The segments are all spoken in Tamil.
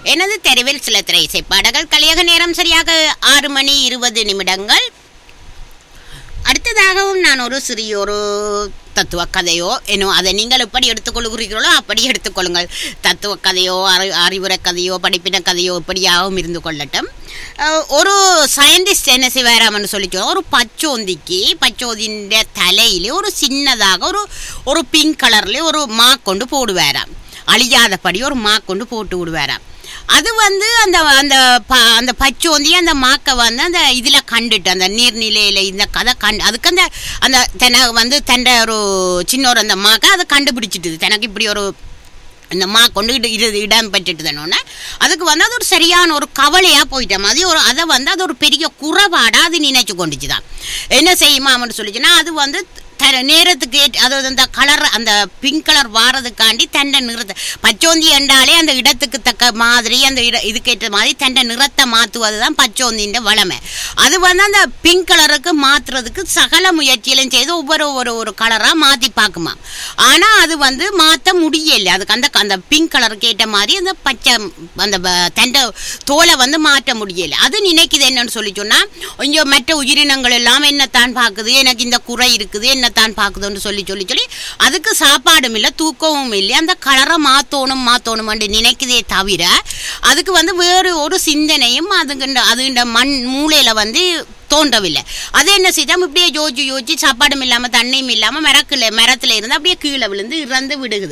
எனது தெருவில் சில திரை இசைப்பாடல்கள் கலியக நேரம் சரியாக ஆறு மணி இருபது நிமிடங்கள் அடுத்ததாகவும் நான் ஒரு சிறிய ஒரு தத்துவ கதையோ என்னோ அதை நீங்கள் எப்படி எடுத்துக்கொள்கிறீர்களோ அப்படி எடுத்துக்கொள்ளுங்கள் தத்துவ கதையோ அறி அறிவுரை கதையோ படிப்பின கதையோ எப்படியாகவும் இருந்து கொள்ளட்டும் அஹ், ஒரு சயின்டிஸ்ட் என்ன செய்வாராம்னு சொல்லி சொன்னா, ஒரு பச்சோந்திக்கு பச்சோந்தின் தலையில ஒரு சின்னதாக ஒரு ஒரு பிங்க் கலர்ல ஒரு மா கொண்டு போடுவாராம் அழியாதபடி ஒரு மா கொண்டு போட்டு விடுவாராம் அது வந்து அந்த அந்த ப அந்த பச்சோந்தி அந்த மாக்கை வந்து அந்த இதில் கண்டுட்டு அந்த நீர்நிலையில் இந்த கதை கண் அதுக்கு அந்த அந்த தென வந்து தன்னை ஒரு சின்ன ஒரு அந்த மாக்கை அதை கண்டுபிடிச்சிட்டுது தனக்கு இப்படி ஒரு இந்த மா கொண்டு இடு இடு இடம் பெற்றுட்டு தானோன்னே அதுக்கு வந்து அது ஒரு சரியான ஒரு கவலையாக போயிட்ட மாதிரி ஒரு அதை வந்து அது ஒரு பெரிய குறைபாடாக அது நினைச்சு கொண்டுச்சு தான் என்ன செய்யுமாம்னு சொல்லிச்சுன்னா அது வந்து தர நேரத்துக்கு ஏற்ற- அதாவது அந்த கலர் அந்த பிங்க் கலர் வாரதுக்காண்டி தண்டை நிறத்தை பச்சோந்தி என்றாலே அந்த இடத்துக்கு தக்க மாதிரி அந்த இட இதுக்கேற்ற மாதிரி தண்டை நிறத்தை மாற்றுவது தான் பச்சோந்தின்ற வளமை அது வந்து அந்த பிங்க் கலருக்கு மாற்றுறதுக்கு சகல முயற்சியிலும் செய்து ஒவ்வொரு ஒரு ஒரு கலராக மாற்றி பார்க்குமா ஆனால் அது வந்து மாற்ற முடியல அதுக்கு அந்த அந்த பிங்க் கலருக்கு ஏற்ற மாதிரி அந்த பச்சை அந்த ப- தண்டை தோலை வந்து மாற்ற முடியல அது நினைக்குது என்னன்னு சொல்லி சொன்னா இங்கே மற்ற உயிரினங்கள் எல்லாம் என்னத்தான் பார்க்குது எனக்கு இந்த குறை இருக்குது என்னத்தான் பார்க்குதுன்னு சொல்லி சொல்லி சொல்லி அதுக்கு சாப்பாடும் இல்லை தூக்கமும் இல்லை அந்த கலரை மாற்றணும் மாற்றணும்னு நினைக்குதே தவிர அதுக்கு வந்து வேறு ஒரு சிந்தனையும் அதுங்கிட்ட அதுகிட்ட மண் மூளையில வந்து தோன்றவில்லை அது என்ன செய்தால் இப்படியே யோசிச்சு யோசிச்சு சாப்பாடும் இல்லாமல் தண்ணியும் இல்லாமல் மரக்கில் மரத்தில் இருந்து அப்படியே கீழே விழுந்து இறந்து விடுகுது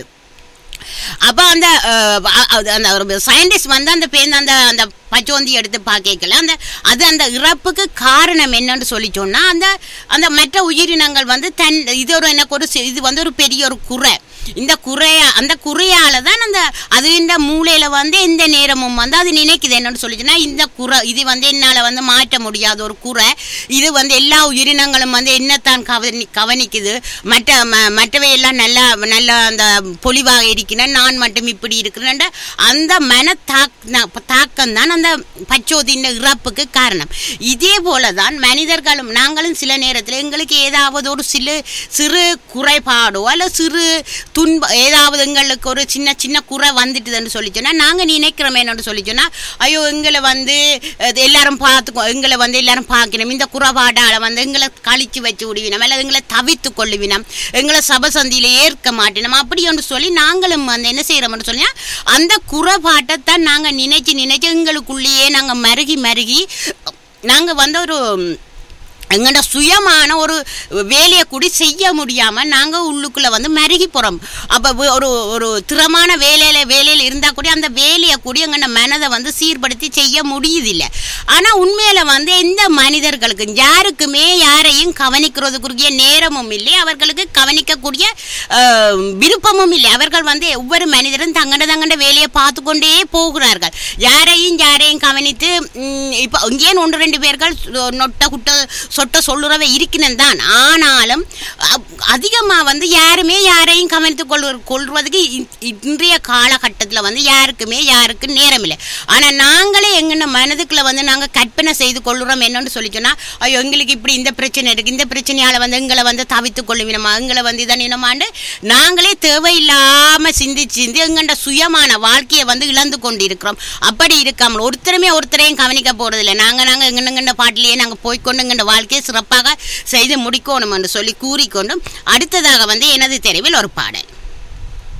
அப்போ அந்த அஹ், அ- அது அந்த ஒரு சயின்டிஸ்ட் வந்து அந்த பேருந்து அந்த அந்த பச்சோந்தி எடுத்து பார்க்கல அந்த அது அந்த இறப்புக்கு காரணம் என்னன்னு சொல்லி சொன்னா அந்த அந்த மற்ற உயிரினங்கள் வந்து தன் இது ஒரு எனக்கு ஒரு சி- இது வந்து ஒரு பெரிய ஒரு குறை இந்த குறைய அந்த குறையால தான் அந்த அது இந்த மூளையில வந்து எந்த நேரமும் வந்து அது நினைக்குது என்னன்னு சொல்லிச்சுன்னா இந்த குறை இது வந்து என்னால வந்து மாற்ற முடியாத ஒரு குறை இது வந்து எல்லா உயிரினங்களும் வந்து என்னத்தான் கவனி கவனிக்குது மற்ற ம- மற்றவை எல்லாம் நல்லா நல்லா அந்த பொலிவாக இருக்கிறேன் நான் மட்டும் இப்படி இருக்கிறேன் அந்த மன தாக் தாக்கம் தான் அந்த பச்சோதின் இறப்புக்கு காரணம் இதே போல தான் மனிதர்களும் நாங்களும் சில நேரத்தில் எங்களுக்கு ஏதாவது ஒரு சில சிறு குறைபாடோ அல்ல சிறு துன்ப ஏதாவது எங்களுக்கு ஒரு சின்ன சின்ன குறை வந்துட்டுதுன்னு சொல்லி சொன்னால் நாங்கள் நினைக்கிறோம் என்னன்னு சொல்லி சொன்னால் ஐயோ எங்களை வந்து அது எல்லாரும் பார்த்துக்கோ எங்களை வந்து எல்லாரும் பார்க்கணும் இந்த குறைபாடால் வந்து எங்களை கழிச்சு வச்சு விடுவினோம் அல்லது எங்களை தவித்து கொள்ளுவினோம் எங்களை சபசந்தியில் ஏற்க மாட்டினோம் அப்படி ஒன்று சொல்லி நாங்களும் வந்து என்ன செய்கிறோம்னு சொன்னா அந்த குறைபாட்டை தான் நாங்கள் நினைச்சு நினைச்சு எங்களுக்குள்ளேயே நாங்கள் மருகி மருகி நாங்கள் வந்து ஒரு எங்கள்ட சுயமான ஒரு வேலையை கூடி செய்ய முடியாமல் நாங்கள் உள்ளுக்குள்ளே வந்து மருகி போகிறோம் அப்போ ஒரு ஒரு திறமான வேலையில் வேலையில் இருந்தால் கூட அந்த வேலையை கூடி எங்கள்ட மனதை வந்து சீர்படுத்தி செய்ய முடியுதில்லை ஆனால் உண்மையில் வந்து எந்த மனிதர்களுக்கு யாருக்குமே யாரையும் கவனிக்கிறதுக்குரிய நேரமும் இல்லை அவர்களுக்கு கவனிக்கக்கூடிய அஹ், விருப்பமும் இல்லை அவர்கள் வந்து ஒவ்வொரு மனிதரும் தங்கண்ட தங்கண்ட வேலையை பார்த்து கொண்டே போகிறார்கள் யாரையும் யாரையும் கவனித்து ம், இப்போ இங்கே ஒன்று ரெண்டு பேர்கள் சொ- நொட்ட குட்ட சொட்ட சொல்லுறவ இருக்கிறேன் தான் ஆனாலும் அதிகமாக வந்து யாருமே யாரையும் கவனித்து கொள்வ கொள்வதுக்கு இ- இன்றைய காலகட்டத்தில் வந்து யாருக்குமே யாருக்கு நேரம் இல்லை ஆனால் நாங்களே எங்கன மனதுக்குள்ள வந்து நாங்கள் கற்பனை செய்து கொள்கிறோம் என்னன்னு சொல்லி சொன்னால் ஐயோ எங்களுக்கு இப்படி இந்த பிரச்சனை இருக்குது இந்த பிரச்சனையால் வந்து எங்களை வந்து தவித்து கொள்ளுவினமா எங்களை வந்து இதை நினமாண்டு நாங்களே தேவையில்லாமல் சிந்திச்சு சிந்தி எங்கண்ட சுயமான வாழ்க்கையை வந்து இழந்து கொண்டு இருக்கிறோம் அப்படி இருக்காமல் ஒருத்தருமே ஒருத்தரையும் கவனிக்க போறதில்லை நாங்கள் நாங்கள் எங்கெங்கண்ட பாட்டிலேயே நாங்கள் போய்க்கொண்டு எங்கண்ட வாழ்க்கையை சிறப்பாக செய்து முடிக்கணும் என்று சொல்லி கூறிக்கொண்டும் அடுத்ததாக வந்து எனது தெருவில் ஒரு பாடல்